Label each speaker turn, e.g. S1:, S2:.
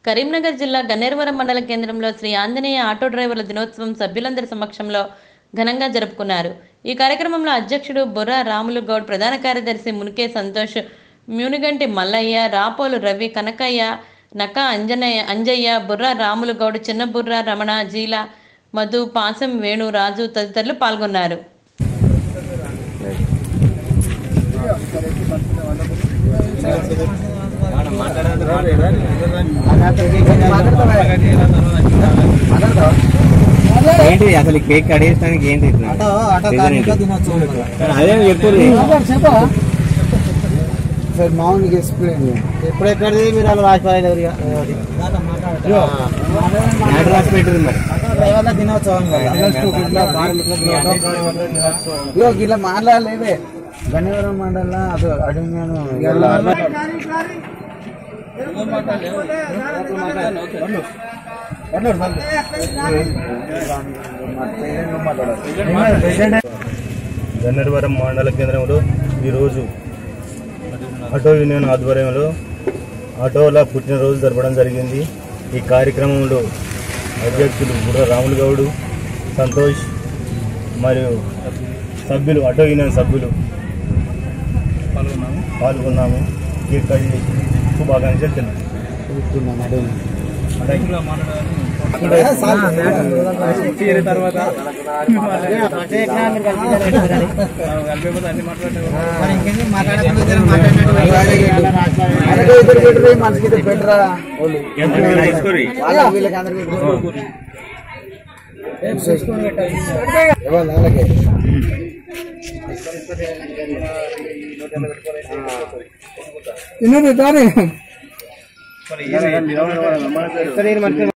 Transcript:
S1: కరీంనగర్ జిల్లా గన్నేరువరం మండల కేంద్రంలో శ్రీ ఆంజనేయ ఆటో డ్రైవర్ల దినోత్సవం సభ్యులందరి సమక్షంలో ఘనంగా జరుపుకున్నారు ఈ కార్యక్రమంలో అధ్యక్షుడు బొర్ర రాములు గౌడ్ ప్రధాన కార్యదర్శి మునికే సంతోష్ మ్యూనిగంటి మల్లయ్య రాపోలు రవి కనకయ్య నక అంజనయ్య అంజయ్య బుర్ర రాములు గౌడ్ చిన్న బుర్ర రమణ జీల మధు పాసం వేణు రాజు తదితరులు పాల్గొన్నారు
S2: ఏంటి అసలు కేక్ కడేయడానికి ఏంటి ఇట్లా? రీజన్ ఏంటి? అదే చెప్పు
S3: సార్ మామూలుగా ఎక్స్ప్లెయిన్
S2: ఎప్పుడు ఎక్కడిది మీరు అలా రాసిపోయారు ఎవరిగా మ్యాటర్ రాసి పెట్టారు మరి
S3: దినోత్సవం ఇగో ఇలా మాట్లాడలేదే గన్నవరం మండల అది అడిగాను
S4: గన్నెరవరం మండల కేంద్రంలో ఈరోజు ఆటో యూనియన్ ఆధ్వర్యంలో ఆటోల పుట్టినరోజు జరపడం జరిగింది ఈ కార్యక్రమంలో అధ్యక్షులు బుర్ర రాములు గౌడు సంతోష్ మరియు సభ్యులు ఆటో యూనియన్ సభ్యులు పాల్గొన్నాము కేక్ కట్ చేసి శుభాకాంక్షలు తెలుపు
S3: మనకి పెట్టరా వాళ్ళ వీళ్ళకి అందరికి ఎవరు అలాగే తిన్నది దాని